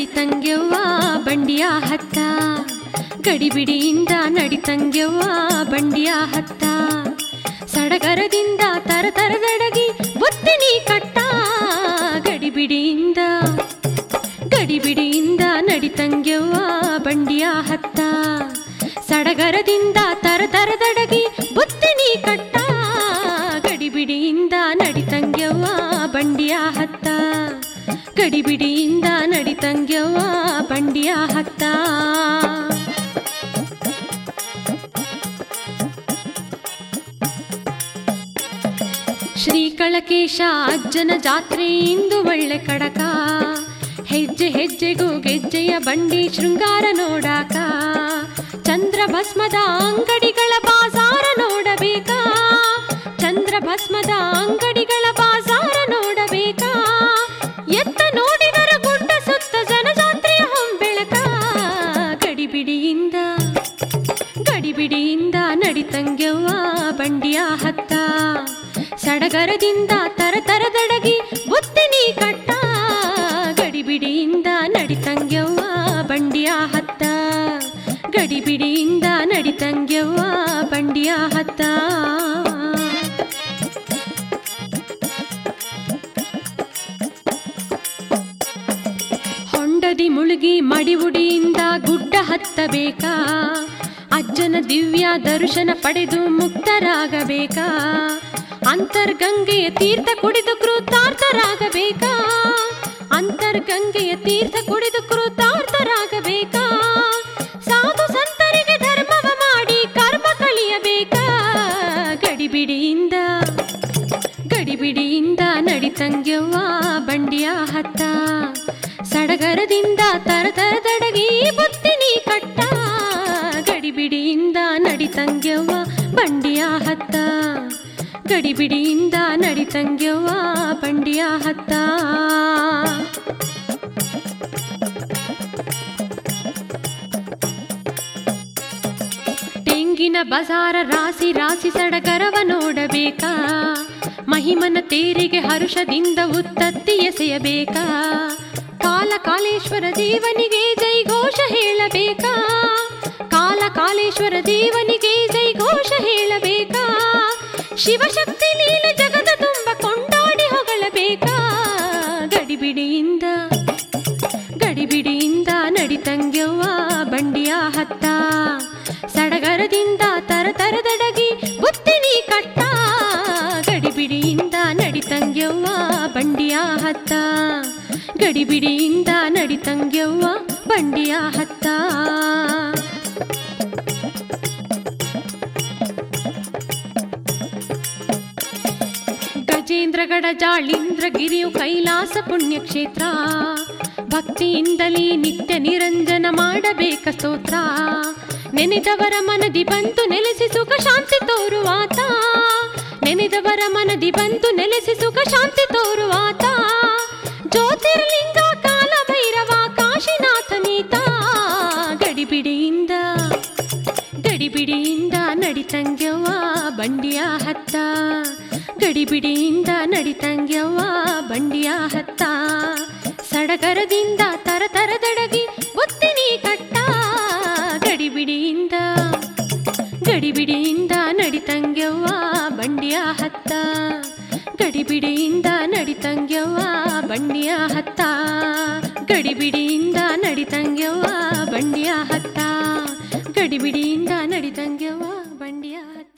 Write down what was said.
ನಡಿತಂಗೆವ್ವ ಬಂಡಿಯ ಹತ್ತ ಗಡಿಬಿಡಿಯಿಂದ ನಡಿತಂಗೆವ್ವ ಬಂಡಿಯ ಹತ್ತ ಸಡಗರದಿಂದ ತರತರದಡಗಿ ಬುತ್ತಿನಿ ಕಟ್ಟ ಗಡಿಬಿಡಿಯಿಂದ ಗಡಿಬಿಡಿಯಿಂದ ನಡಿತಂಗೆವ್ವ ಬಂಡಿಯ ಹತ್ತ ಸಡಗರದಿಂದ ತರತರದಡಗಿ ಬುತ್ತಿನಿ ಕಟ್ಟ ಗಡಿಬಿಡಿಯಿಂದ ನಡಿತಂಗೆವ್ವ ಬಂಡಿಯ ಹತ್ತ ಗಡಿಬಿಡಿಯಿಂದ ನಡಿತಂಗೆವ್ವ ಬಂಡಿಯ ಹತ್ತ ಶ್ರೀಕಳಕೇಶ ಅಜ್ಜನ ಜಾತ್ರೆ ಇಂದು ಒಳ್ಳೆ ಕಡಕ ಹೆಜ್ಜೆ ಹೆಜ್ಜೆಗೂ ಗೆಜ್ಜೆಯ ಬಂಡಿ ಶೃಂಗಾರ ನೋಡಾಕ ಚಂದ್ರ ಭಸ್ಮದ ಅಂಗಡಿಗಳ ಬಾಜಾರ ನೋಡಬೇಕಾ ಚಂದ್ರ ಭಸ್ಮದ ಅಂಗಡಿಗಳ ಬಾಜಾರ ನೋಡಬೇಕಾ ಎತ್ತ ನೋಡಿದರ ಗುಡ್ಡ ಸುತ್ತ ಜನಜಾತ್ರೆಯ ಹೊಂಬೆಳಕ ಗಡಿಬಿಡಿಯಿಂದ ಗಡಿಬಿಡಿಯಿಂದ ನಡಿತಂಗೆವ್ವ ಬಂಡಿಯ ಹತ್ತ ಸಡಗರದಿಂದ ತರತರದಡಗಿ ಬುತ್ತಿನಿ ಕಟ್ಟ ಗಡಿಬಿಡಿಯಿಂದ ನಡಿತಂಗೆವ್ವ ಬಂಡಿಯ ಹತ್ತ ಗಡಿಬಿಡಿಯಿಂದ ನಡಿತಂಗೆವ್ವ ಬಂಡಿಯ ಹತ್ತ ಹೊಂಡದಿ ಮುಳುಗಿ ಮಡಿವುಡಿಯಿಂದ ಗುಡ್ಡ ಹತ್ತಬೇಕಾ ಅಜ್ಜನ ದಿವ್ಯ ದರ್ಶನ ಪಡೆದು ಮುಕ್ತರಾಗಬೇಕಾ ಅಂತರ್ಗಂಗೆಯ ತೀರ್ಥ ಕುಡಿದು ಕೃತಾರ್ಥರಾಗಬೇಕಾ ಅಂತರ್ಗಂಗೆಯ ತೀರ್ಥ ಕುಡಿದು ಕೃತಾರ್ಥರಾಗಬೇಕಾ ಸಾಧು ಸಂತರಿಗೆ ಧರ್ಮವ ಮಾಡಿ ಕರ್ಮ ಕಳಿಯಬೇಕಾ ಗಡಿಬಿಡಿಯಿಂದ ಗಡಿಬಿಡಿಯಿಂದ ನಡಿತಂಗೆವ್ವ ಬಂಡಿಯ ಹತ್ತ ಸಡಗರದಿಂದ ತರತರದಡಗಿ ಬುತ್ತಿನಿ ಕಟ್ಟ ಗಡಿಬಿಡಿಯಿಂದ ನಡಿತಂಗೆವ್ವ ಬಂಡಿಯ ಹತ್ತ ಗಡಿಬಿಡಿಯಿಂದ ನಡಿತಂಗೆವ್ವ ಬಂಡಿಯ ಹತ್ತ ತೆಂಗಿನ ಬಜಾರ ರಾಸಿ ರಾಸಿ ಸಡಗರವ ನೋಡಬೇಕಾ ಮಹಿಮನ ತೇರಿಗೆ ಹರುಷದಿಂದ ಉತ್ತತ್ತಿ ಎಸೆಯಬೇಕಾ ಕಾಲ ಕಾಲೇಶ್ವರ ದೇವನಿಗೆ ಜೈಘೋಷ ಹೇಳಬೇಕಾ ಕಾಲ ಕಾಲೇಶ್ವರ ದೇವನಿಗೆ ಜೈಘೋಷ ಹೇಳಬೇಕಾ ಶಿವಶಕ್ತಿ ಲೀಲೆ ಜಗದ ತುಂಬ ಕೊಂಡಾಡಿ ಹೊಗಳಬೇಕಾ ಗಡಿಬಿಡಿಯಿಂದ ಗಡಿಬಿಡಿಯಿಂದ ನಡಿತಂಗೆವ್ವ ಬಂಡಿಯ ಹತ್ತ ಸಡಗರದಿಂದ ತರತರದಡಗಿ ಬುತ್ತಿನಿ ಕಟ್ಟ ಗಡಿಬಿಡಿಯಿಂದ ನಡಿತಂಗೆವ್ವ ಬಂಡಿಯ ಹತ್ತ ಗಡಿಬಿಡಿಯಿಂದ ನಡಿತಂಗೆವ್ವ ಬಂಡಿಯ ಹತ್ತ ಗಜೇಂದ್ರಗಡ ಜಾಳೀಂದ್ರಗಿರಿಯು ಕೈಲಾಸ ಪುಣ್ಯಕ್ಷೇತ್ರ ಭಕ್ತಿಯಿಂದಲೇ ನಿತ್ಯ ನಿರಂಜನ ಮಾಡಬೇಕ ಸ್ತೋತ್ರ ನೆನೆದವರ ಮನದಿ ಬಂತು ನೆಲೆಸಿ ಸುಖ ಶಾಂತಿ ತೋರುವಾತ ನೆನೆದವರ ಮನದಿ ಬಂತು ನೆಲೆಸಿ ಸುಖ ಶಾಂತಿ ತೋರುವಾತ ಜ್ಯೋತಿರ್ಲಿಂಗ ಕಾಲ ಭೈರವ ಕಾಶಿನಾಥನೀತ ಗಡಿಬಿಡಿಯಿಂದ ಗಡಿಬಿಡಿಯಿಂದ ನಡಿತಂಗ್ಯವ್ವ ಬಂಡಿಯ ಹತ್ತ ಗಡಿಬಿಡಿಯಿಂದ ನಡಿತಂಗ್ಯವ್ವ ಬಂಡಿಯ ಹತ್ತ ಸಡಗರದಿಂದ ತರತರದಡಗಿ ಬುತ್ತಿನಿ ಕಟ್ಟ ಗಡಿಬಿಡಿಯಿಂದ ಗಡಿಬಿಡಿಯಿಂದ ನಡಿತಂಗ್ಯವ್ವ ಬಂಡಿಯ ಹತ್ತ ಗಡಿಬಿಡಿಯಿಂದ ನಡಿತಂಗ್ಯವ್ವ ಬಂಡಿಯ ಹತ್ತ ಗಡಿಬಿಡಿಯಿಂದ ನಡಿತಂಗ್ಯವ್ವ ಬಂಡಿಯ ಹತ್ತ ಗಡಿಬಿಡಿಯಿಂದ ನಡಿತಂಗ್ಯವ್ವ